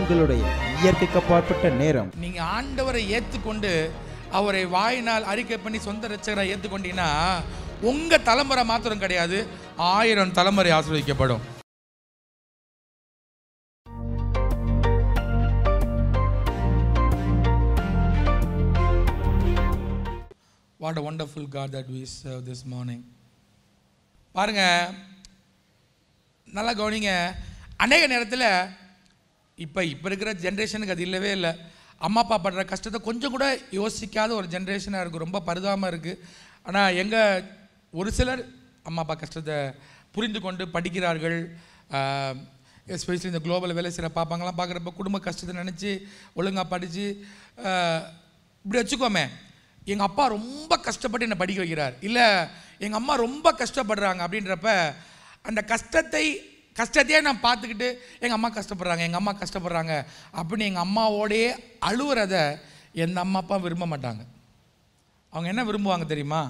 உங்களுடைய இயற்கைக்கு அப்பாற்பட்ட நேரம் நீங்க ஆண்டவரை ஏத்துக்கொண்டு அவரை வாயினால் அறிக்கை பண்ணி சொந்த ரட்சகரை ஏத்துக்கொண்டீங்கன்னா உங்க தலைமுறை மாத்திரம் கிடையாது ஆயிரம் தலைமுறை ஆசீர்வதிக்கப்படும் what a wonderful God that we serve this morning பாருங்க நல்லா கவனிங்க அநேக நேரத்தில் இப்போ இப்போ இருக்கிற ஜென்ரேஷனுக்கு அது இல்லவே இல்லை அம்மா அப்பா படுற கஷ்டத்தை கொஞ்சம் கூட யோசிக்காத ஒரு ஜென்ரேஷனாக இருக்குது ரொம்ப பரிதாபமாக இருக்குது ஆனால் எங்கள் ஒரு சிலர் அம்மா அப்பா கஷ்டத்தை புரிந்து கொண்டு படிக்கிறார்கள் எஸ்பெஷலி இந்த குளோபல் வேலை செய்கிற பாப்பாங்கலாம் பார்க்குறப்ப குடும்ப கஷ்டத்தை நினச்சி ஒழுங்காக படித்து இப்படி வச்சுக்கோமே எங்கள் அப்பா ரொம்ப கஷ்டப்பட்டு என்னை படிக்க வைக்கிறார் இல்லை எங்கள் அம்மா ரொம்ப கஷ்டப்படுறாங்க அப்படின்றப்ப அந்த கஷ்டத்தை கஷ்டத்தையே நான் பார்த்துக்கிட்டு எங்கள் அம்மா கஷ்டப்படுறாங்க எங்கள் அம்மா கஷ்டப்படுறாங்க அப்படின்னு எங்கள் அம்மாவோடையே அழுவுறத எந்த அம்மா அப்பா விரும்ப மாட்டாங்க அவங்க என்ன விரும்புவாங்க தெரியுமா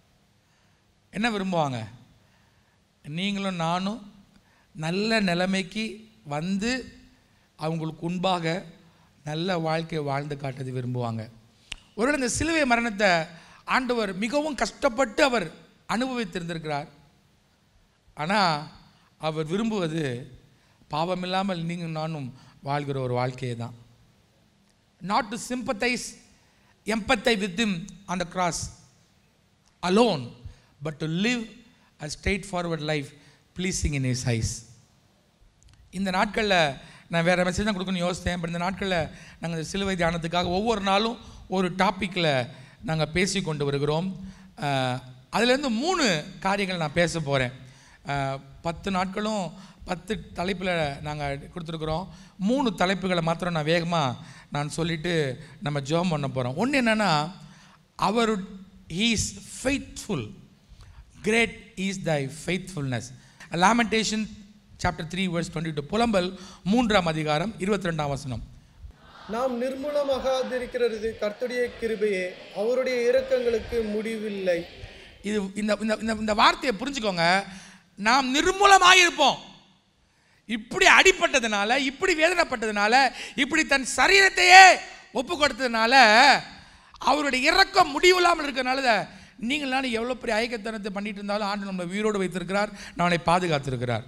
என்ன விரும்புவாங்க நீங்களும் நானும் நல்ல நிலைமைக்கு வந்து அவங்களுக்கு முன்பாக நல்ல வாழ்க்கையை வாழ்ந்து காட்டுறது விரும்புவாங்க ஒருவேளை இந்த சிலுவை மரணத்தை ஆண்டவர் மிகவும் கஷ்டப்பட்டு அவர் அனுபவித்திருந்திருக்கிறார் ஆனால் அவர் விரும்புவது பாவமில்லாமல் நீங்கள் நானும் வாழ்கிற ஒரு வாழ்க்கையை தான் not to sympathise empathy with him on the cross alone but to live a straightforward life pleasing in his eyes இந்த நாட்களில் நான் வேறு மெசேஜ் தான் கொடுக்கணும்னு யோசித்தேன் பட் இந்த நாட்களில் நாங்கள் இந்த சிலுவை தியானத்துக்காக ஒவ்வொரு நாளும் ஒரு டாப்பிக்கில் நாங்கள் பேசி கொண்டு வருகிறோம் அஹ், அதுலேருந்து மூணு காரியங்கள் நான் பேச போகிறேன் பத்து நாட்களும் பத்து தலைப்பில் நாங்கள் கொடுத்துருக்குறோம் மூணு தலைப்புகளை மாத்திரம் நான் வேகமாக நான் சொல்லிவிட்டு நம்ம ஜெபம் பண்ண போகிறோம் ஒன்று என்னென்னா அவர் he's faithful great is thy faithfulness lamentation chapter three verse twenty two புலம்பல் மூன்றாம் அதிகாரம் இருபத்தி ரெண்டாம் வசனம் நாம் நிர்மூலமாகாதிருக்கிறது கர்த்தருடைய கிருபையே அவருடைய இரக்கங்களுக்கு முடிவில்லை இது இந்த இந்த இந்த இந்த வார்த்தையை புரிஞ்சுக்கோங்க நாம் நிர்மூலமாக இருப்போம் இப்படி அடிப்பட்டதுனால இப்படி வேதனைப்பட்டதுனால இப்படி தன் சரீரத்தையே ஒப்பு கொடுத்ததுனால அவருடைய இறக்கம் முடிவில்லாமல் இருக்கிறனால நீங்கள் நானும் எவ்வளோ பெரிய ஐக்கியத்தனத்தை பண்ணிட்டு இருந்தாலும் ஆண்டு நம்மளை உயிரோடு வைத்திருக்கிறார் நம்மளை பாதுகாத்திருக்கிறார்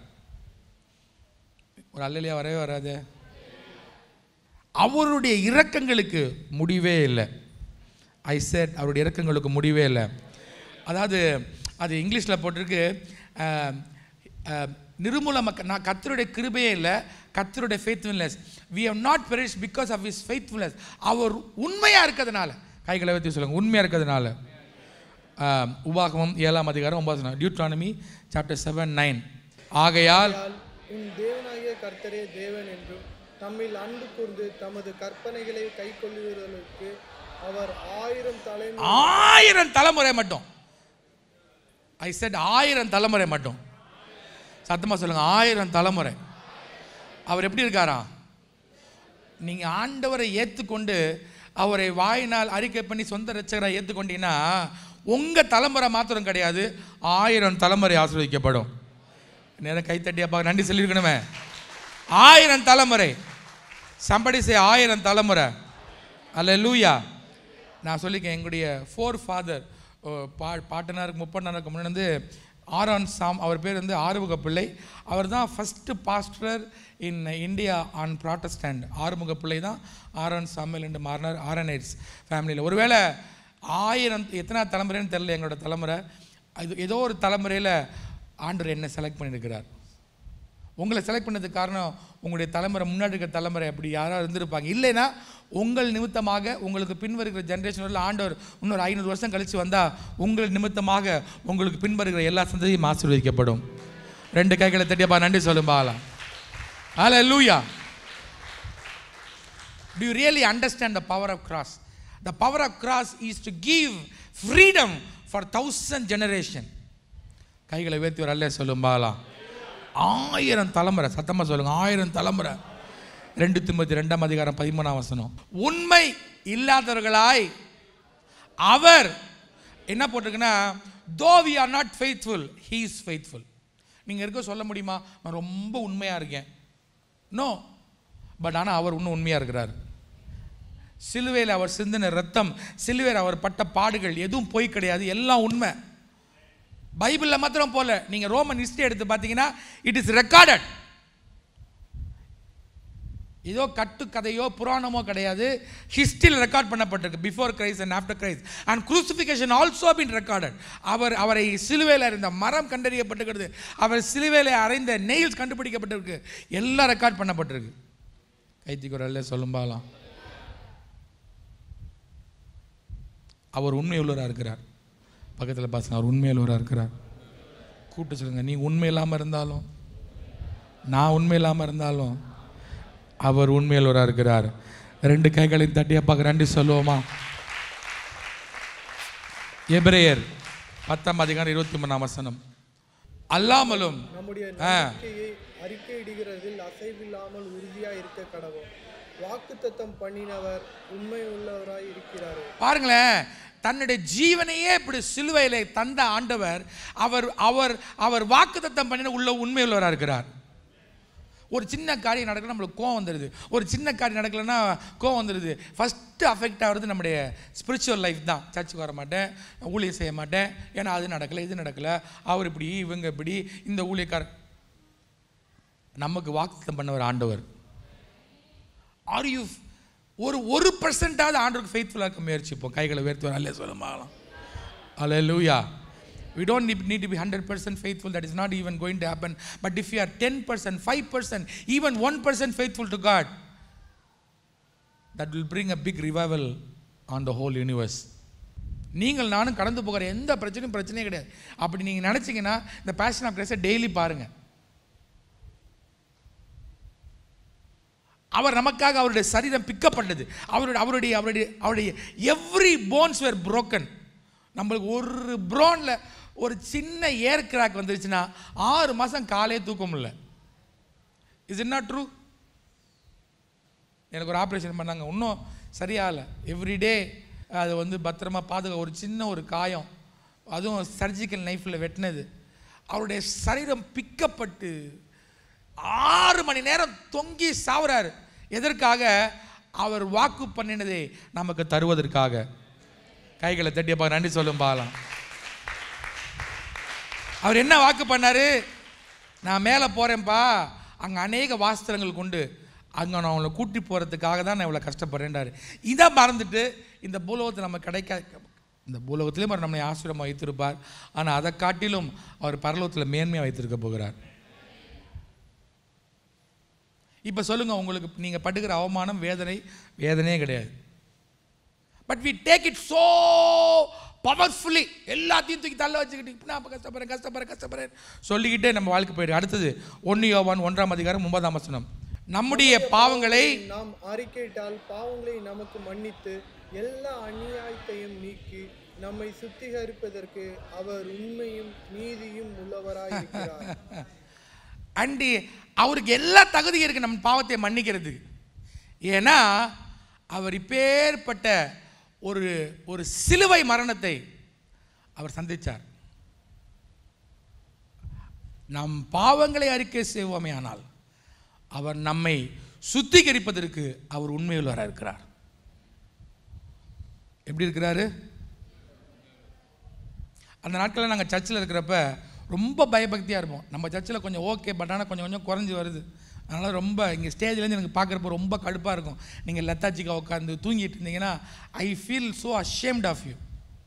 ஒரு அல்லலையா வரவே வராது அவருடைய இரக்கங்களுக்கு முடிவே இல்லை ஐ செட் அவருடைய இரக்கங்களுக்கு முடிவே இல்லை அதாவது அது இங்கிலீஷில் போட்டிருக்கு அஹ், அஹ், நிர்மூலம நான் கத்தருடைய கிருபையே இல்லை கத்தருடைய faithfulness we have not perish because of his faithfulness அவர் உண்மையாக இருக்கிறதுனால கைகளை வைத்து சொல்லுங்கள் உண்மையாக இருக்கிறதுனால அஹ், உபாகமம் ஏழாம் அதிகாரம் ஒன்பது டியூட்ரானமி சாப்டர் செவன் நைன் ஆகையால் ஆகையால் உன் தேவனாகிய கர்த்தரே தேவன் என்றும் தம்மில் அன்பு கூர்ந்து தமது கற்பனைகளை கைக்கொள்ளுகிறவர்களுக்கு அவர் ஆயிரம் தலைமுறை ஆயிரம் தலைமுறை மட்டும் ஐ செட் ஆயிரம் தலைமுறை மட்டும் சத்தமாக சொல்லுங்க ஆயிரம் தலைமுறை அவர் எப்படி இருக்காரா நீங்கள் ஆண்டவரை ஏற்றுக்கொண்டு அவரை வாயினால் அறிக்கை பண்ணி சொந்த ரட்சகரை ஏற்றுக்கொண்டீங்கன்னா உங்கள் தலைமுறை மாத்திரம் கிடையாது ஆயிரம் தலைமுறை ஆசீர்வதிக்கப்படும் நேரம் கைத்தட்டியாப்பா நன்றி சொல்லியிருக்கணுமே ஆயிரம் தலைமுறை சம்படி செய் ஆயிரம் தலைமுறை அல்ல லூயா நான் சொல்லிக்கேன் எங்களுடைய ஃபோர் ஃபாதர் பா பாட்டனாருக்கு முப்பண்ணருக்கு முன்னாடி வந்து ஆரான் சாம் அவர் பேர் வந்து ஆறுமுக பிள்ளை அவர் தான் first pastor in India an Protestant Arumuga Pillai தான் ஆரான் சாமியல் என்று மாறினார் ஆரனைட்ஸ் ஃபேமிலியில் ஒருவேளை ஆயிரம் எத்தனை தலைமுறைன்னு தெரில எங்களோட தலைமுறை அது ஏதோ ஒரு தலைமுறையில் ஆண்டவர் என்ன செலக்ட் பண்ணியிருக்கிறார் உங்களை செலக்ட் பண்ணதுக்கு காரணம் உங்களுடைய தலைமுறை முன்னாடி இருக்கிற தலைமுறை அப்படி யாராவது இருந்திருப்பாங்க இல்லைன்னா உங்கள் நிமித்தமாக உங்களுக்கு பின்வருகிற ஜென்ரேஷனில் ஆண்டவர் இன்னொரு ஐநூறு வருஷம் கழித்து வந்தால் உங்கள் நிமித்தமாக உங்களுக்கு பின்வருகிற எல்லா சந்ததியும் ஆசீர்வதிக்கப்படும் ரெண்டு கைகளை தட்டியப்பா நன்றி சொல்லும் பாலாம் ஹalleluya லூயா Do you really understand the power of cross? The power of cross is to give freedom for thousand generation. கைகளை உயர்த்தி ஒரு அல்ல சொல்லும் பாலாம் ஆயிரம் தலைமுறை சத்தமாக சொல்லுங்க ஆயிரம் தலைமுறை ரெண்டு திமுத்தி ரெண்டாம் அதிகாரம் பதிமூணாம் வசனம் உண்மை இல்லாதவர்களாய் அவர் என்ன போட்டிருக்குன்னா though we are not faithful he is faithful நீங்கள் இருக்க சொல்ல முடியுமா நான் ரொம்ப உண்மையாக இருக்கேன் நோ பட் ஆனால் அவர் இன்னும் உண்மையாக இருக்கிறார் சிலுவையில் அவர் சிந்தின ரத்தம் சிலுவையில் அவர் பட்ட பாடுகள் எதுவும் பொய் கிடையாது எல்லாம் உண்மை பைபிளில் மாத்திரம் போல நீங்கள் ரோமன் ஹிஸ்ட்ரி எடுத்து பார்த்தீங்கன்னா இட் இஸ் ரெக்கார்டட் ஏதோ கட்டுக்கதையோ புராணமோ கிடையாது ஹிஸ்டில் ரெக்கார்ட் பண்ணப்பட்டிருக்கு before Christ and after Christ and crucifixion also been recorded அவர் அவரை சிலுவையில் இருந்த மரம் கண்டறியப்பட்டிருக்கிறது அவர் சிலுவையில் அறைந்த நெயில்ஸ் கண்டுபிடிக்கப்பட்டிருக்கு எல்லாம் ரெக்கார்ட் பண்ணப்பட்டிருக்கு கைத்தி குரல்ல சொல்லும்பாலாம் அவர் உண்மையுள்ளவராக இருக்கிறார் பக்கத்தில் பாசங்க அவர் உண்மையுள்ளவராக இருக்கிறார் கூப்பிட்டு சொல்லுங்க நீ உண்மை இல்லாமல் இருந்தாலும் நான் உண்மை இல்லாமல் இருந்தாலும் அவர் உண்மையுள்ளவராக இருக்கிறார் ரெண்டு கைகளையும் தட்டியா பார்க்க ரெண்டு சொல்லுவோமா எபிரேயர் பத்தாம் அதிகாரம் இருபத்தி மூணாம் வசனம் அல்லாமலும் நம்முடைய ஆ. நம்பிக்கையை அறிக்கையிடுகிறதில் அசைவில்லாமல் உறுதியாய் இருக்க கடவோம் வாக்குத்தத்தம் பண்ணினவர் உண்மை உள்ளவராய் இருக்கிறாரே பாருங்களேன் தன்னுடைய ஜீவனையே இப்படி சிலுவையிலே தந்த ஆண்டவர் அவர் அவர் அவர் வாக்குத்தத்தம் பண்ணின உள்ள உண்மையுள்ளவராக இருக்கிறார் ஒரு சின்ன காரியம் நடக்கல நம்மளுக்கு கோவம் வந்துடுது ஒரு சின்ன காரியம் நடக்கலைன்னா கோவம் வந்துடுது ஃபஸ்ட்டு அஃபெக்ட் ஆகிறது நம்முடைய ஸ்பிரிச்சுவல் லைஃப் தான் சர்ச்சுக்கு வர மாட்டேன் ஊழியம் செய்ய மாட்டேன் ஏன்னா அது நடக்கலை இது நடக்கலை அவர் இப்படி இவங்க இப்படி இந்த ஊழியக்கார நமக்கு வாக்குத்தம் பண்ணவர் ஆண்டவர் ஆர் யூ ஒரு ஒரு பர்சன்டாவது ஆண்டவருக்கு ஃபெய்த்ஃபுல்லாக இருக்க முயற்சிப்போம் கைகளை உயர்த்துவார் அல்லே சொல்லுமாலாம் அல்ல லூயா we don't need, need to be 100% faithful that is not even going to happen but if you are 10% 5% even 1% faithful to god that will bring a big revival on the whole universe நீங்கள் நானும் கடந்து போகிற எந்த பிரச்சனையும் பிரச்சனையே கிடையாது அப்படி நீங்கள் நினச்சிங்கன்னா இந்த பேஷன் ஆஃப் கிரைஸை டெய்லி பாருங்கள் அவர் நமக்காக அவருடைய சரீரம் பிக்கப்பட்டது அவருடைய அவருடைய அவருடைய அவருடைய எவ்ரி போன்ஸ் வேர் broken நம்மளுக்கு ஒரு ப்ரோனில் ஒரு சின்ன ஏர் கிராக் வந்துருச்சுன்னா ஆறு மாதம் காலே தூக்க முடியல இஸ் இட் நாட் ட்ரூ எனக்கு ஒரு ஆப்ரேஷன் பண்ணாங்க இன்னும் சரியாகல எவ்ரிடே அது வந்து பத்திரமா பாதுகா ஒரு சின்ன ஒரு காயம் அதுவும் சர்ஜிக்கல் நைஃப்பில் வெட்டினது அவருடைய சரீரம் பிக்கப்பட்டு ஆறு மணி நேரம் தொங்கி சாவுறாரு எதற்காக அவர் வாக்கு பண்ணினதை நமக்கு தருவதற்காக கைகளை தட்டி பார்க்க நன்றி சொல்லும் பாலாம் அவர் என்ன வாக்கு பண்ணாரு நான் மேலே போகிறேன்ப்பா அங்கே அநேக வாஸ்திரங்கள் கொண்டு அங்கே நான் அவங்கள கூட்டி போகிறதுக்காக தான் நான் இவ்வளோ கஷ்டப்படுறேன்டாரு இதை மறந்துட்டு இந்த பூலோகத்தில் நம்ம கிடைக்க இந்த பூலோகத்திலையும் அவர் நம்மை ஆசிரமம் வைத்திருப்பார் ஆனால் அதை காட்டிலும் அவர் பரலோகத்தில் மேன்மையாக வைத்திருக்க போகிறார் இப்போ சொல்லுங்க உங்களுக்கு நீங்கள் படுகிற அவமானம் வேதனை வேதனையே கிடையாது but we take it so powerfully எல்லாத்தையும் தூக்கி தள்ள வச்சுக்கிட்டு இப்ப நான் கஷ்டப்படுறேன் கஷ்டப்படுறேன் கஷ்டப்படுறேன் சொல்லிக்கிட்டே நம்ம வாழ்க்கை போயிடு அடுத்தது ஒன்று யோவான் ஒன்றாம் அதிகாரம் ஒன்பதாம் வசனம் நம்முடைய பாவங்களை நாம் அறிக்கையிட்டால் பாவங்களை நமக்கு மன்னித்து எல்லா அநியாயத்தையும் நீக்கி நம்மை சுத்திகரிப்பதற்கு அவர் உண்மையும் நீதியும் உள்ளவராய் இருக்கிறார் அண்டு அவருக்கு எல்லா தகுதியும் இருக்குது நம்ம பாவத்தை மன்னிக்கிறதுக்கு ஏன்னா அவர் இப்பேற்பட்ட ஒரு ஒரு சிலுவை மரணத்தை அவர் சந்திச்சார் நம் பாவங்களை அறிக்கை செய்வோமே ஆனால் அவர் நம்மை சுத்திகரிப்பதற்கு அவர் உண்மையுள்ளவராக இருக்கிறார் எப்படி இருக்கிறாரு அந்த நாட்களில் நாங்கள் சர்ச்சில் இருக்கிறப்ப ரொம்ப பயபக்தியாக இருப்போம் நம்ம சர்ச்சில் கொஞ்சம் ஓகே பட் ஆனால் கொஞ்சம் கொஞ்சம் குறைஞ்சி வருது அதனால் ரொம்ப இங்கே ஸ்டேஜ்லேருந்து எனக்கு பார்க்குறப்ப ரொம்ப கடுப்பாக இருக்கும் நீங்கள் லத்தாச்சிக்கா உட்காந்து தூங்கிட்டு இருந்தீங்கன்னா I feel so ashamed of you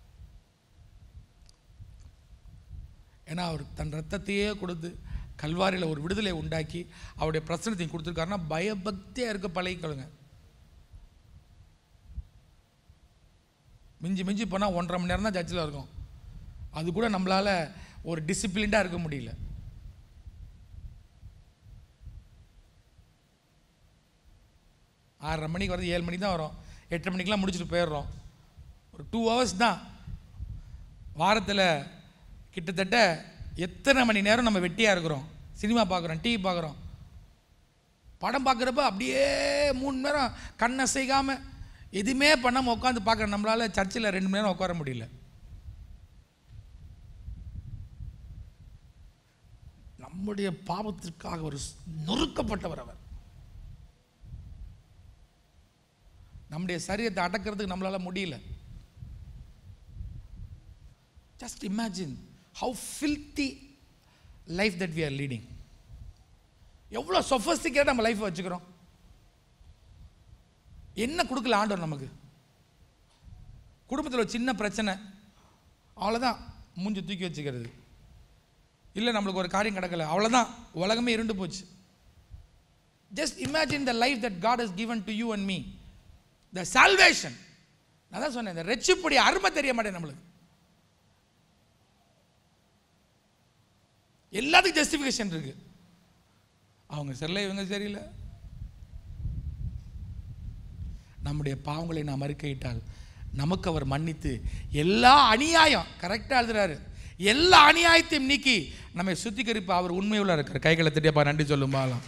ஏன்னா அவர் தன் ரத்தத்தையே கொடுத்து கல்வாரியில் ஒரு விடுதலை உண்டாக்கி அவருடைய பிரச்சனத்தையும் கொடுத்துருக்காருன்னா பயபக்தியாக இருக்க பழகிக்கொள்ளுங்க மிஞ்சி மிஞ்சி போனால் ஒன்றரை மணி நேரம் தான் சர்ச்சில் இருக்கும் அது கூட நம்மளால் ஒரு டிசிப்ளின்டாக இருக்க முடியல ஆறரை மணிக்கு வரது ஏழு மணிக்கு தான் வரும் எட்டரை மணிக்கெலாம் முடிச்சுட்டு போயிடுறோம் ஒரு டூ ஹவர்ஸ் தான் வாரத்தில் கிட்டத்தட்ட எத்தனை மணி நேரம் நம்ம வெட்டியாக இருக்கிறோம் சினிமா பார்க்குறோம் டிவி பார்க்குறோம் படம் பார்க்குறப்ப அப்படியே மூணு மணி நேரம் கண்ணை செய்காமல் எதுவுமே பண்ணாமல் உட்காந்து பார்க்குற நம்மளால் சர்ச்சில் ரெண்டு மணி நேரம் உட்கார முடியல நம்முடைய பாவத்திற்காக ஒரு நொறுக்கப்பட்டவர் அவர் நம்முடைய சரீரத்தை அடக்கிறதுக்கு நம்மளால முடியல just imagine how filthy life that we are leading எவ்வளோ சொஃபஸ்டிகேட் நம்ம லைஃப் வச்சுக்கிறோம் என்ன கொடுக்கல ஆண்டவர் நமக்கு குடும்பத்தில் ஒரு சின்ன பிரச்சனை அவ்வளோதான் மூஞ்சி தூக்கி வச்சுக்கிறது இல்லை நம்மளுக்கு ஒரு காரியம் கிடக்கல அவ்வளோதான் உலகமே இருண்டு போச்சு just imagine the life that God is given to you and me the salvation நான் தான் சொன்னேன் இந்த ரெச்சிப்புடைய அருமை தெரிய மாட்டேன் நம்மளுக்கு எல்லாத்துக்கும் ஜஸ்டிஃபிகேஷன் இருக்கு அவங்க சரியில்லை இவங்க சரியில்லை நம்முடைய பாவங்களை நாம் அறிக்கையிட்டால் நமக்கு அவர் மன்னித்து எல்லா அநியாயம் கரெக்டாக எழுதுறாரு எல்லா அநியாயத்தையும் நீக்கி நம்மை சுத்திகரிப்பு அவர் உண்மையுள்ள இருக்கிறார் கைகளை திட்டியப்பா நன்றி சொல்லும் பாலம்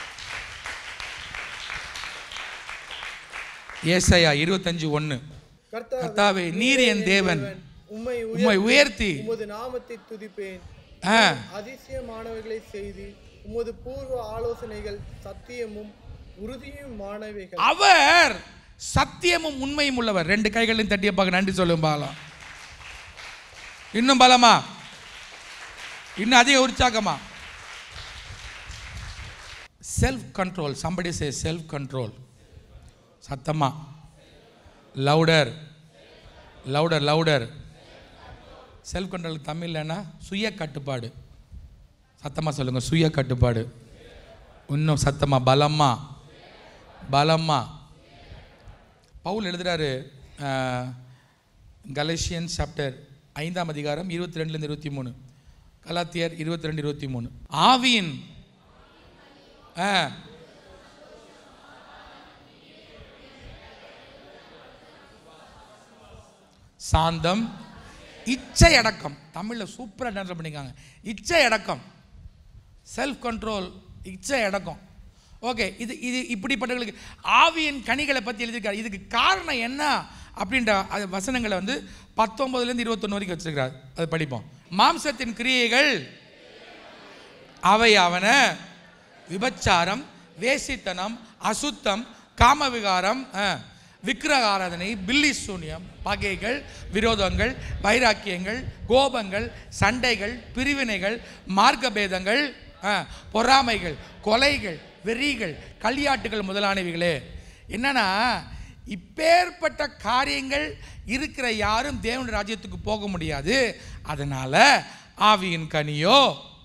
ஏசாயா இருபத்தஞ்சு ஒன்று கர்த்தாவே நீர் என் தேவன் உம்மை உம்மை உயர்த்தி உமது நாமத்தை துதிப்பேன் ஆ, அதிசயமானவைகளை செய்து உமது பூர்வ ஆலோசனைகள் சத்தியமும் உறுதியுமானவைகள் அவர் சத்தியமும் உண்மையும் உள்ளவர் ரெண்டு கைகளையும் தட்டியப்பாக நன்றி சொல்லும் பாலம் இன்னும் பலமா இன்னும் அதிக உற்சாகமா self control somebody say self control சத்தமா louder louder louder self control தமிழ்லன்னா சுய கட்டுப்பாடு சத்தமாக சொல்லுங்கள் சுய கட்டுப்பாடு இன்னும் சத்தமா பலமா பலமா பவுல் எழுதுறாரு கலேஷியன் சாப்டர் ஐந்தாம் அதிகாரம் இருபத்தி ரெண்டுலேருந்து இருபத்தி மூணு கலாத்தியர் இருபத்தி ரெண்டு இருபத்தி மூணு ஆவியின் ஆ சாந்தம் இச்சை அடக்கம் தமிழில் சூப்பராக ட்ரான்ஸ்லேட் பண்ணிக்காங்க இச்சை அடக்கம் செல்ஃப் கண்ட்ரோல் இச்சை அடக்கம் ஓகே இது இது இப்படிப்பட்டவர்களுக்கு ஆவியின் கனிகளை பற்றி எழுதியிருக்காரு இதுக்கு காரணம் என்ன அப்படின்ற அது வசனங்களை வந்து பத்தொன்பதுலேருந்து இருபத்தொன்று வரைக்கும் வச்சிருக்கிறார் அது படிப்போம் மாம்சத்தின் கிரியைகள் அவை அவன விபச்சாரம் வேசித்தனம் அசுத்தம் காமவிகாரம் அஹ், விக்கிரக ஆராதனை பில்லி சூனியம் பகைகள் விரோதங்கள் வைராக்கியங்கள் கோபங்கள் சண்டைகள் பிரிவினைகள் மார்க்கபேதங்கள் அஹ், பொறாமைகள் கொலைகள் வெறிகள் களியாட்டுகள் முதலானவைகளே என்னன்னா இப்பேற்பட்ட காரியங்கள் இருக்கிற யாரும் தேவனுடைய ராஜ்யத்துக்கு போக முடியாது அதனால ஆவியின் கனியோ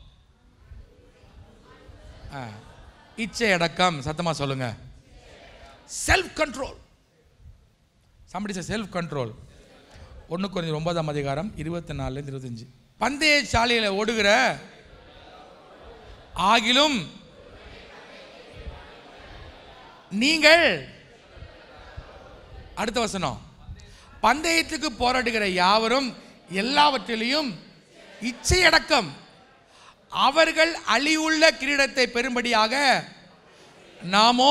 ஆ, இச்சை அடக்கம் சத்தமா சொல்லுங்க self control somebody self control ஒன்று கொஞ்சம் ஒன்பதாம் அதிகாரம் இருபத்தி நாலுலேருந்து இருபத்தஞ்சு பந்தய சாலையில் ஓடுகிற ஆகிலும் நீங்கள் அடுத்த வசனம் பந்தயத்துக்கு போராடுகிற யாவரும் எல்லாவற்றிலையும் இச்சை அடக்கம் அவர்கள் அழிவுள்ள கிரீடத்தை பெறும்படியாக நாமோ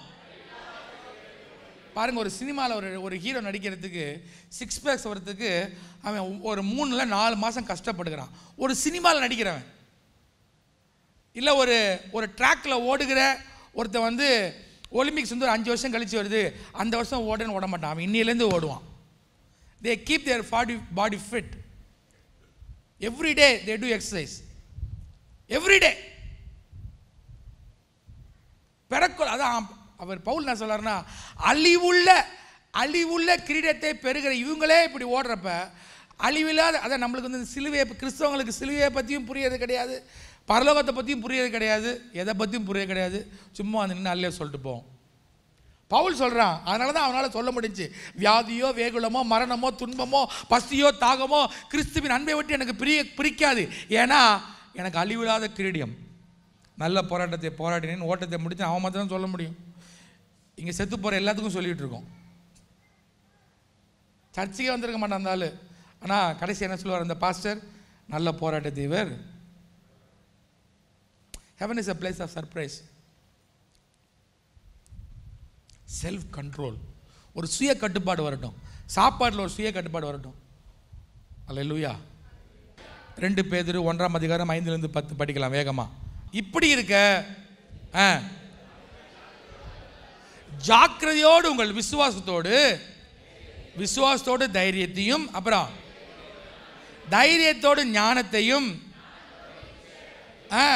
பாருங்க ஒரு சினிமாவில் ஒரு ஒரு ஹீரோ நடிக்கிறதுக்கு சிக்ஸ் பேக்ஸ் வரதுக்கு அவன் ஒரு மூணுல நாலு மாதம் கஷ்டப்படுகிறான் ஒரு சினிமாவில் நடிக்கிறவன் இல்லை ஒரு ஒரு ட்ராக்கில் ஓடுகிற ஒருத்தன் வந்து ஒலிம்பிக்ஸ் வந்து ஒரு அஞ்சு வருஷம் கழிச்சு வருது அந்த வருஷம் ஓடுன்னு ஓட மாட்டான் அவன் இன்னிலேருந்து ஓடுவான் they keep their body body fit every day they do exercise every day பெறக்கொள் அதான் அவர் பவுல் என்ன சொல்றாருன்னா அழிவுள்ள அழிவுள்ள கிரீடத்தை பெறுகிற இவங்களே இப்படி ஓடுறப்ப அழிவில்லாத அதான் நம்மளுக்கு வந்து இந்த சிலுவையை கிறிஸ்தவங்களுக்கு சிலுவையை பற்றியும் புரியறது கிடையாது பரலோகத்தை பற்றியும் புரியறது கிடையாது எதை பற்றியும் புரியறது கிடையாது சும்மா வந்து நின்று அல்லையே சொல்லிட்டு போவோம் பவுல் சொல்கிறான் அதனால தான் அவனால் சொல்ல முடிஞ்சு வியாதியோ வேகுலமோ மரணமோ துன்பமோ பசியோ தாகமோ கிறிஸ்துவின் அன்பை விட்டு எனக்கு பிரிய பிரிக்காது ஏன்னா எனக்கு அழிவில்லாத கிரீடியம் நல்ல போராட்டத்தை போராடினேன் ஓட்டத்தை முடித்து அவன் மாத்திரம் சொல்ல முடியும் இங்கே செத்து போகிற எல்லாத்துக்கும் சொல்லிகிட்டு இருக்கோம் சர்ச்சுக்கே வந்திருக்க மாட்டான் அந்த ஆள் ஆனால் கடைசி என்ன சொல்லுவார் அந்த பாஸ்டர் நல்ல போராட்டத்தை இவர் heaven is a place of surprise self control ஒரு சுய கட்டுப்பாடு வரட்டும் சாப்பாட்டில் ஒரு சுய கட்டுப்பாடு வரட்டும் அல்ல ரெண்டு பேர் ஒன்றாம் அதிகாரம் ஐந்துலேருந்து பத்து படிக்கலாம் வேகமா இப்படி இருக்க ஆ ஜாக்கிரதையோடு உங்கள் விசுவாசத்தோடு விசுவாசத்தோடு தைரியத்தையும் அப்புறம் தைரியத்தோடு ஞானத்தையும் ஆ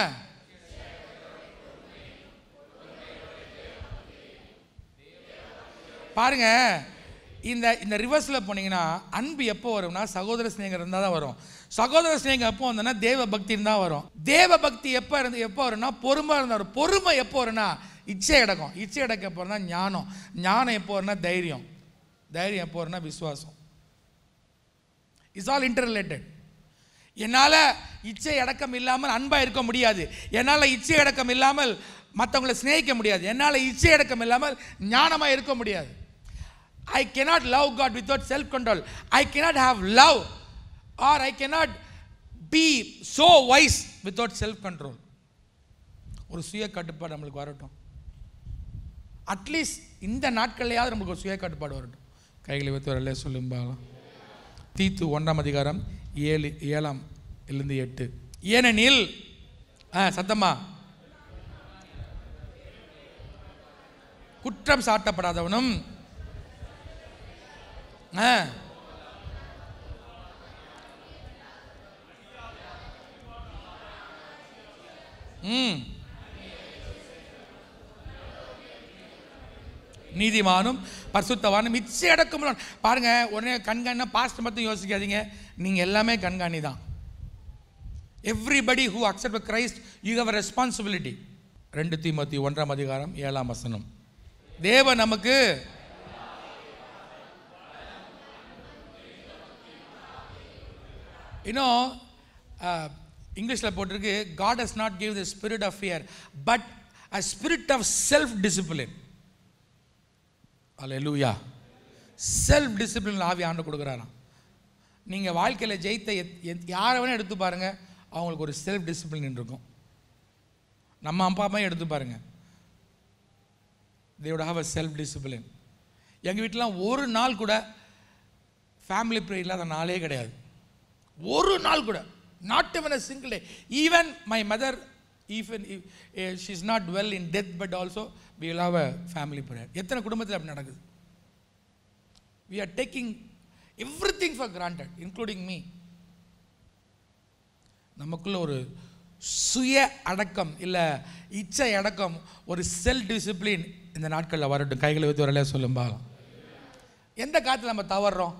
பாருங்க இந்த இந்த ரிவர்ஸில் போனீங்கன்னா அன்பு எப்போ வரும்னா சகோதர சிநேகம் இருந்தால் தான் வரும் சகோதர சிநேகம் எப்போ வந்தோன்னா தேவ பக்தி இருந்தால் வரும் தேவ பக்தி எப்போ இருந்து எப்போ வரும்னா பொறுமை இருந்தால் வரும் பொறுமை எப்போ வரும்னா இச்சை அடக்கம் இச்சை அடக்கம் எப்போ வரும்னா ஞானம் ஞானம் எப்போ வரும்னா தைரியம் தைரியம் எப்போ வரும்னா விசுவாசம் இட்ஸ் ஆல் இன்டர் ரிலேட்டட் என்னால் இச்சை அடக்கம் இல்லாமல் அன்பாக இருக்க முடியாது என்னால் இச்சை அடக்கம் இல்லாமல் மற்றவங்களை சிநேகிக்க முடியாது என்னால் இச்சை அடக்கம் இல்லாமல் ஞானமாக இருக்க முடியாது I cannot love God without self control I cannot have love or I cannot be so wise without self control ஒரு சுய கட்டுப்பாடு நம்மளுக்கு வரட்டும் அட்லீஸ்ட் இந்த நாட்கள்லையாவது நம்மளுக்கு ஒரு சுய கட்டுப்பாடு வரட்டும் கைகளை வைத்து வரல சொல்லும்பாலாம் தீத்து ஒன்றாம் அதிகாரம் ஏழு ஏழாம் இருந்து எட்டு ஏனெனில் ஆ சத்தமா குற்றம் சாட்டப்படாதவனும் ஆ ம் நீதிமானும் பரிசுத்தவானும் மிச்ச அடக்கம் பாருங்க உடனே கண்காணினா பாஸ்ட் மட்டும் யோசிக்காதீங்க நீங்க எல்லாமே கண்காணி தான் everybody who accept Christ you have responsibility ரெண்டு தீமத்தி ஒன்றாம் அதிகாரம் ஏழாம் வசனம் தேவன் நமக்கு இன்னும் இங்கிலீஷில் போட்டிருக்கு God has not give the spirit of fear but a spirit of self discipline hallelujah self discipline ஆவி ஆண்டு கொடுக்குறாராம் நீங்கள் வாழ்க்கையில் ஜெயித்த எத்- எத்- யாரை வேணால் எடுத்து பாருங்கள் அவங்களுக்கு ஒரு செல்ஃப் டிசிப்ளின் இருக்கும் நம்ம அப்பா அம்மா எடுத்து பாருங்க தேவோட ஹாவ் அ செல்ஃப் டிசிப்ளின் எங்கள் வீட்டிலாம் ஒரு நாள் கூட ஃபேமிலி ப்ரே இல்லாத நாளே கிடையாது ஒரு நாள் கூட not even a single day even my mother even she is not well in death but also we will have a family prayer எத்தனை குடும்பத்தில் அப்படி நடக்குது we are taking everything for granted including me நமக்குள்ள ஒரு சுய அடக்கம் இல்லை இச்சை அடக்கம் ஒரு செல்ஃப் டிசிப்ளின் இந்த நாட்களில் வரட்டும் கைகளை வைத்து வரலையா சொல்லும் பாலம் எந்த காலத்தில் நம்ம தவறுறோம்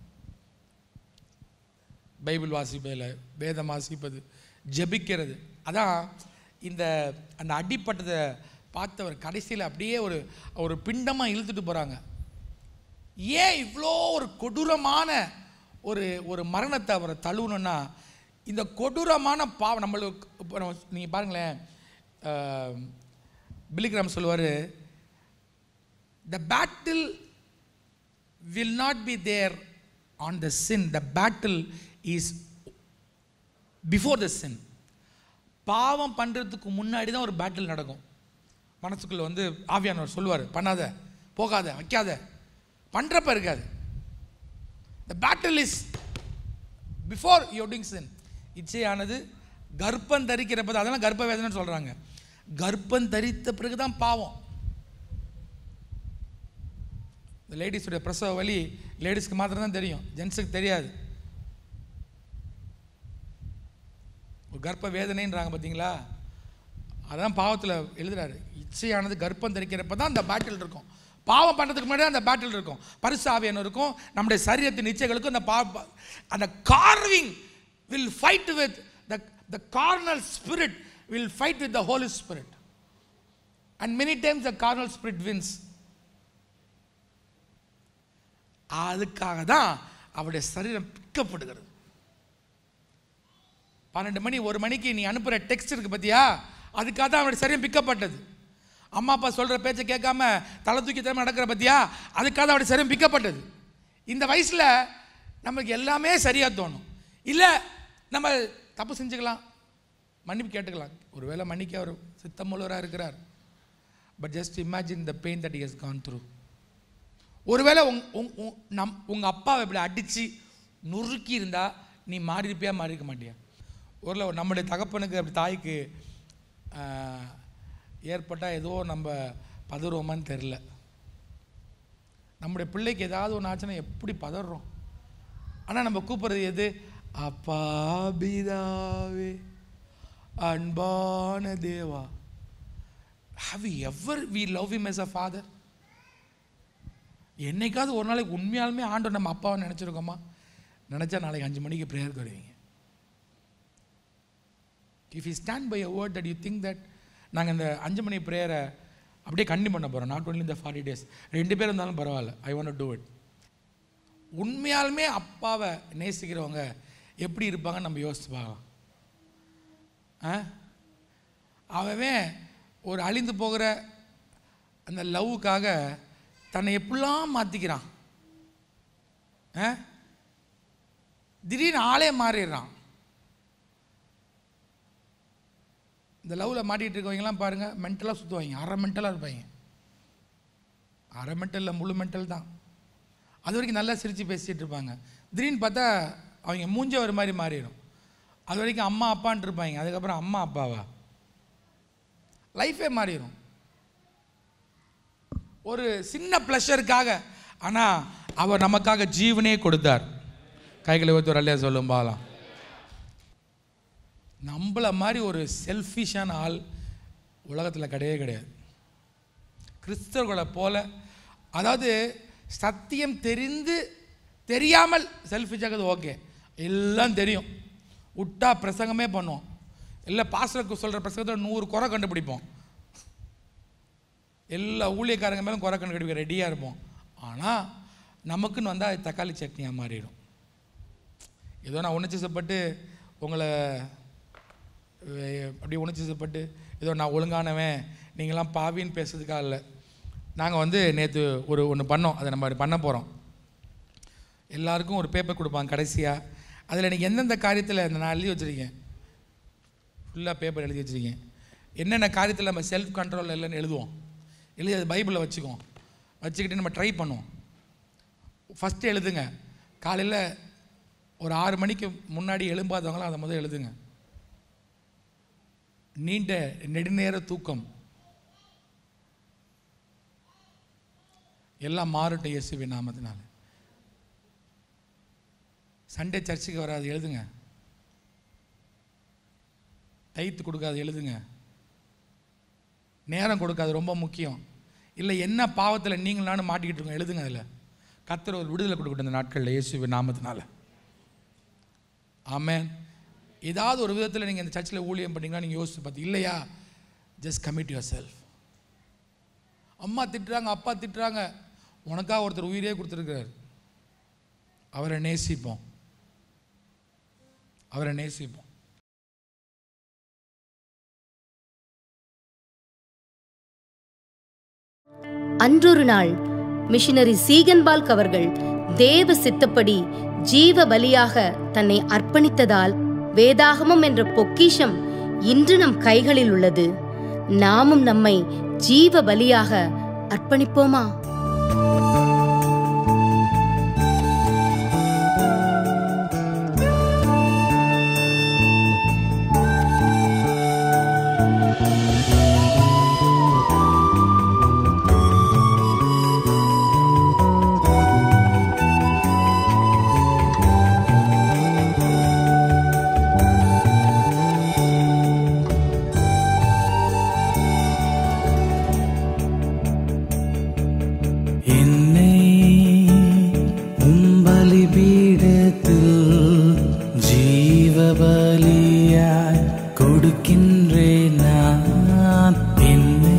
பைபிள் வாசிப்பதில் வேதம் வாசிப்பது ஜெபிக்கிறது அதான் இந்த அந்த அடிப்பட்டதை பார்த்தவர் கடைசியில் அப்படியே ஒரு ஒரு பிண்டமாக இழுத்துட்டு போகிறாங்க ஏன் இவ்வளோ ஒரு கொடூரமான ஒரு ஒரு மரணத்தை அவரை தழுவணும்னா இந்த கொடூரமான பாவம் நம்மளுக்கு இப்போ நம்ம நீங்கள் பாருங்களேன் பிலிகிராம் சொல்லுவார் the battle will not be there on the sin the battle is before the sin பாவம் பண்ணுறதுக்கு முன்னாடி தான் ஒரு பேட்டில் நடக்கும் மனசுக்குள்ள வந்து ஆவியானவர் சொல்லுவார் பண்ணாத போகாத வைக்காத பண்ணுறப்ப இருக்காது the battle is before yielding sin இச்சையானது கர்ப்பம் தரிக்கிறப்ப தான், அதெல்லாம் கர்ப்ப வேதனைன்னு சொல்கிறாங்க கர்ப்பம் தரித்த பிறகு தான் பாவம் இந்த லேடிஸுடைய பிரசவ வலி லேடிஸ்க்கு மாத்திரம் தான் தெரியும் ஜென்ஸுக்கு தெரியாது ஒரு கர்ப்ப வேதனைன்றாங்க பார்த்தீங்களா அதான் பாவத்தில் எழுதுறாரு இச்சையானது கர்ப்பம் தரிக்கிறப்ப தான் அந்த பேட்டில் இருக்கும் பாவம் பண்ணுறதுக்கு முன்னாடி அந்த பேட்டில் இருக்கும் பரிசாவியன் இருக்கும் நம்முடைய சரீரத்தின் இச்சைகளுக்கும் அந்த பா பா- அந்த craving will fight with the the carnal spirit will fight with the holy spirit and many times the carnal spirit wins அதுக்காக தான் அவருடைய சரீரம் பிக்கப்படுகிறது பன்னெண்டு மணி ஒரு மணிக்கு நீ அனுப்புகிற டெக்ஸ்ட் இருக்கு பார்த்தியா அதுக்காக தான் அவனுடைய சரீரம் பிக்கப்பட்டது அம்மா அப்பா சொல்கிற பேச்சை கேட்காம தலை தூக்கி தரமா நடக்கிற பார்த்தியா அதுக்காக தான் அவனுடைய சரீரம் பிக்கப்பட்டது இந்த வயசில் நமக்கு எல்லாமே சரியாக தோணும் இல்லை நம்ம தப்பு செஞ்சுக்கலாம் மன்னிப்பு கேட்டுக்கலாம் ஒருவேளை மன்னிக்க அவர் சித்தமுள்ளவராக இருக்கிறார் but just imagine the pain that is gone through ஒருவேளை உங் உங் உங் நம் உங்கள் அப்பாவை இப்படி அடித்து நொறுக்கி இருந்தா நீ மாறி இருப்பியா மாறி இருக்க மாட்டியா ஒருவேளை நம்முடைய தகப்பனுக்கு அப்படி தாய்க்கு ஏற்பட்டால் ஏதோ நம்ம பதறுவோமான்னு தெரில நம்முடைய பிள்ளைக்கு ஏதாவது ஒன்று ஆச்சுன்னா எப்படி பதறோம் ஆனால் நம்ம கூப்பிடுறது எது அப்பா பிதாவே அன்பான தேவா however we love him as a father என்னைக்காவது ஒரு நாளைக்கு உண்மையாலுமே ஆண்டவர் நம்ம அப்பாவை நினச்சிருக்கோமா நினச்சா நாளைக்கு அஞ்சு மணிக்கு ப்ரேயருக்கு வருவீங்க if you stand by a word that you think that நாங்கள் இந்த அஞ்சு மணி ப்ரேயரை அப்படியே கண்டினியூ பண்ண போகிறோம் நாட் ஒன்லி இந்த ஃபார்ட்டி டேஸ் ரெண்டு பேர் இருந்தாலும் பரவாயில்ல ஐ வாண்ட் டூ இட் உண்மையாலுமே அப்பாவை நேசிக்கிறவங்க எப்படி இருப்பாங்கன்னு நம்ம யோசிச்சு பார்க்கலாம் ஆ அவன் ஒரு அழிந்து போகிற அந்த லவ்வுக்காக தன்னை எப்படிலாம் மாற்றிக்கிறான் ஆ திடீர்னு ஆளே மாறிடுறான் இந்த லவ்வில் மாட்டிகிட்டு இருக்கவங்கலாம் பாருங்கள் மென்டலாக சுற்றுவாங்க அரை மென்டலாக இருப்பாங்க அரை மென்டலில் முழு மென்டல் தான் அது வரைக்கும் நல்லா சிரித்து பேசிகிட்டு இருப்பாங்க திடீர்னு பார்த்தா அவங்க மூஞ்ச ஒரு மாதிரி மாறிடும் அது வரைக்கும் அம்மா அப்பான்ட்டு இருப்பாங்க அதுக்கப்புறம் அம்மா அப்பாவா லைஃபே மாறிடும் ஒரு சின்ன ப்ளஷருக்காக ஆனால் அவர் நமக்காக ஜீவனே கொடுத்தார் கைகளை ஊற்றி ஒரு அல்லையா சொல்லும் பாலாம் நம்மள மாதிரி ஒரு செல்ஃபிஷான ஆள் உலகத்தில் கிடையவே கிடையாது கிறிஸ்தவர்களை போல அதாவது சத்தியம் தெரிந்து தெரியாமல் செல்ஃபிஷாகிறது ஓகே எல்லாம் தெரியும் விட்டா பிரசங்கமே பண்ணுவோம் இல்லை பாஸ்டருக்கு சொல்கிற பிரசங்கத்தில் நூறு குறை கண்டுபிடிப்போம் எல்லா ஊழியக்காரங்க மேலும் குறை கண்டுபிடிக்க ரெடியாக இருப்போம் ஆனால் நமக்குன்னு வந்தால் அது தக்காளி சட்னியாக மாறிடும் ஏதோ நான் உணர்ச்சிசப்பட்டு உங்களை அஹ், அப்படியே உணர்ச்சிசப்பட்டு ஏதோ நான் ஒழுங்கானவன் நீங்களாம் பாவின்னு பேசுறதுக்காக இல்லை நாங்கள் வந்து நேற்று ஒரு ஒன்று பண்ணோம் அதை நம்ம பண்ண போகிறோம் எல்லாருக்கும் ஒரு பேப்பர் கொடுப்பாங்க கடைசியாக அதில் எனக்கு எந்தெந்த காரியத்தில் இந்த நான் எழுதி வச்சுருக்கேன் ஃபுல்லாக பேப்பர் எழுதி வச்சுருக்கேன் என்னென்ன காரியத்தில் நம்ம செல்ஃப் கண்ட்ரோல் இல்லைன்னு எழுதுவோம் எழுதி அது பைபிளில் வச்சுக்குவோம் வச்சுக்கிட்டு நம்ம ட்ரை பண்ணுவோம் ஃபஸ்ட்டு எழுதுங்க காலையில் ஒரு ஆறு மணிக்கு முன்னாடி எழும்பாதவங்களாம் அதை முதல் எழுதுங்க நீண்ட நெடுநேர தூக்கம் எல்லாம் மாறட்டும் இயேசுவின் நாமத்தினால சண்டே சர்ச்சுக்கு வராது எழுதுங்க டைத்து கொடுக்காது எழுதுங்க நேரம் கொடுக்காது ரொம்ப முக்கியம் இல்லை என்ன பாவத்தில் நீங்கள் நானும் மாட்டிக்கிட்டு இருக்கோம் எழுதுங்க அதில் கத்தர் ஒரு விடுதலை கொடுக்கட்டும் இந்த நாட்களில் இயேசுவின் நாமத்தினால ஆமென் ஏதாவது ஒரு விதத்தில் நீங்கள் இந்த சர்ச்சில் ஊழியம் பண்ணீங்கன்னா நீங்கள் யோசிச்சு பார்த்து இல்லையா ஜஸ்ட் கமிட் யுவர் செல்ஃப் அம்மா திட்டுறாங்க அப்பா திட்டுறாங்க உனக்காக ஒருத்தர் உயிரே கொடுத்துருக்கிறார் அவரை நேசிப்போம் அவரை நேசிப்போம் அன்றொரு நாள் மிஷனரி சீகன்பால்க் அவர்கள் தேவ சித்தப்படி ஜீவ பலியாக தன்னை அர்ப்பணித்ததால் வேதாகமம் என்ற பொக்கிஷம் இன்று நம் கைகளில் உள்ளது நாமும் நம்மை ஜீவ பலியாக அர்ப்பணிப்போமா என்னை உம்பலி பீடத்தில் ஜீவ பலியாய் கொடுக்கின்றேன் நான் என்னை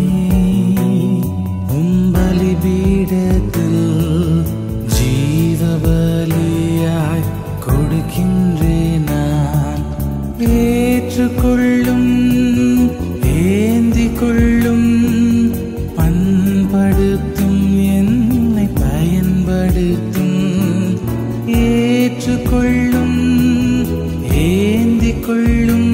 உம்பலி பீடத்தில் ஜீவ பலியாய் கொடுக்கின்றேன் நான் ஏற்றுக்கொள்ளும் ஏந்திக் கொள்ளும் பண்படுத்தும் என்னை பயன்படுத்தும் ஏற்றுக்கொள்ளும் ஏந்திக் கொள்ளும்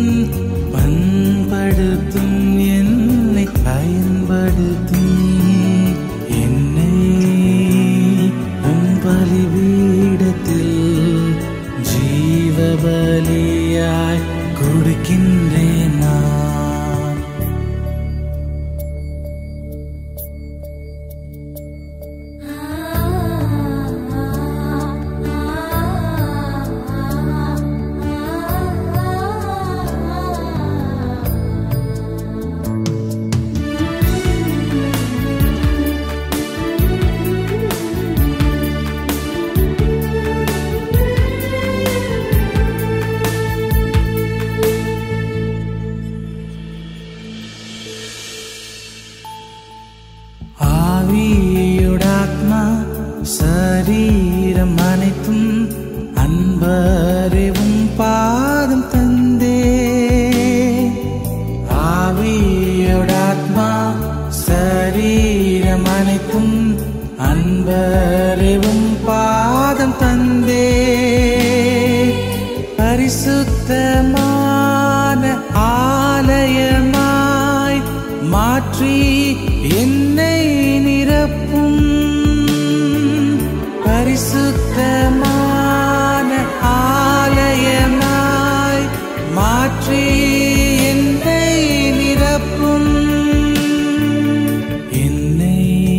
பண்படுத்தும் என்னை பயன்படுத்தும் என்னை உம் பலிபீடத்தில் ஜீவ பலியாய் கொடுக்கின்றேன் நான் ஆ சரீரம் அனைத்தும் அன்பறிவும் பாதம் தந்தே ஆவியோடாத்மா சரீரம் அனைத்தும் அன்பறிவும் பாதம் தந்தே பரிசுத்தமான ஆலயமாய் மாற்றி என்னை நிரப்பும் பரிசுத்தமான ஆலயமாய் மாற்றி என்னை நிரப்பும் என்னை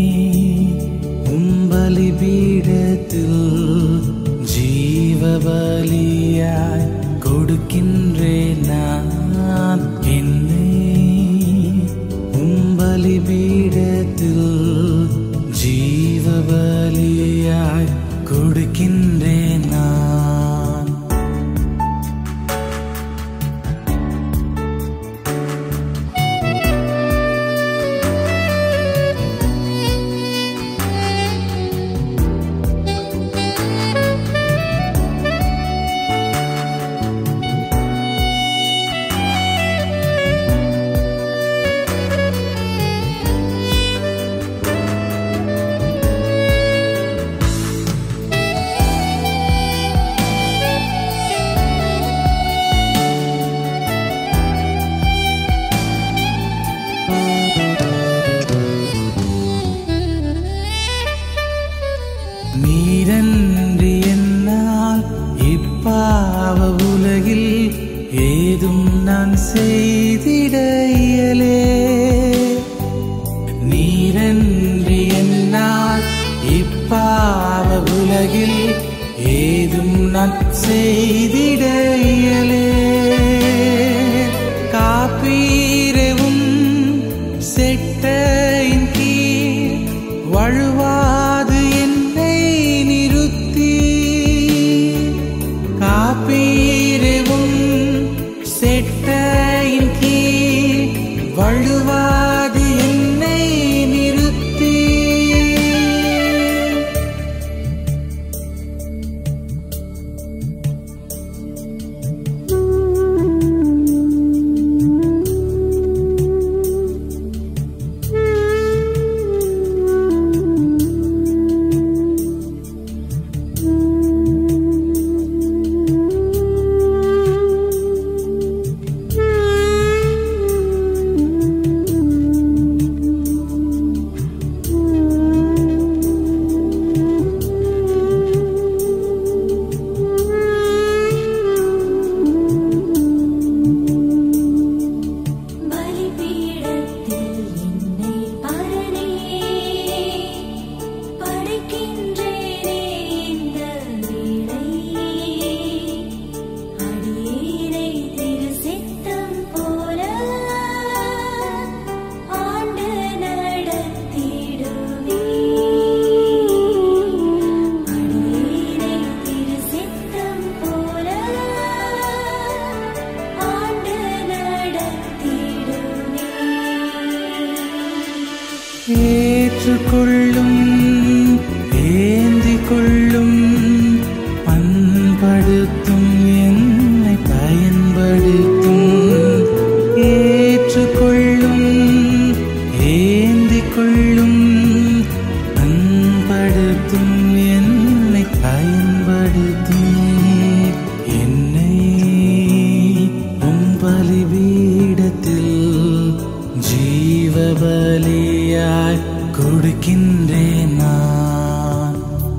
உம்பலி பீடத்தில் ஜீவ பலியாய் கொடுக்கின்றேன் நான் என்னை உம்பலி பீடத்தில் ஜீவ பலியாய் கொடுக்கின்றேன் நான் நீரன்றி என்னால் இப்பாவ உலகில் ஏதும் நான் செய்திட இயலே நீரன்றி என்னால் இப்பாவ உலகில் ஏதும் நான் செய்திட இயலே காப்பீரவும் செட்டையின் கீழ் வழுவாது என்னை நிறுத்தி காப்பீரவும் செட்டையின் கீழ் வழுவாது என்னை நிறுத்தி பலிபீடத்தில் என்னை பரணே படைக்கின்றேனே இந்த வேளை அடியேனை திரு சித்தம் போல ஆண்டு நடத்திடுவே அடியேனை திரு சித்தம் போல ஆண்டு நடத்திடுவே ஏற்றுக்கொள்ளும் ஏந்திக் கொள்ளும் பண்படுத்தும் என்னை பயன்படுத்தும் ஏற்றுக்கொள்ளும் ஏந்திக் கொள்ளும் பண்படுத்தும் என்னை பயன்படுத்தும் என்னை உம் பலிபீடத்தில் ஜீவ பலியாய் கொடுக்கின்றேன் நான்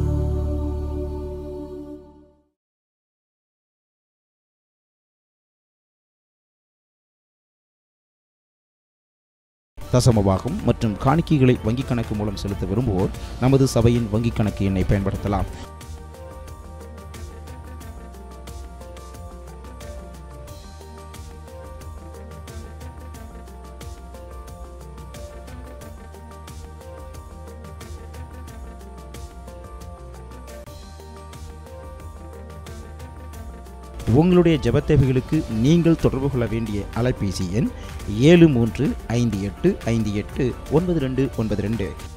தசமபாகம் மற்றும் காணிக்கைகளை வங்கிக் கணக்கு மூலம் செலுத்த விரும்புவோர் நமது சபையின் வங்கிக் கணக்கு எண்ணை பயன்படுத்தலாம் உங்களுடைய ஜெபத் தேவைகளுக்கு நீங்கள் தொடர்பு கொள்ள வேண்டிய அலைபேசி எண் ஏழு மூன்று ஐந்து எட்டு ஐந்து எட்டு ஒன்பது ரெண்டு ஒன்பது ரெண்டு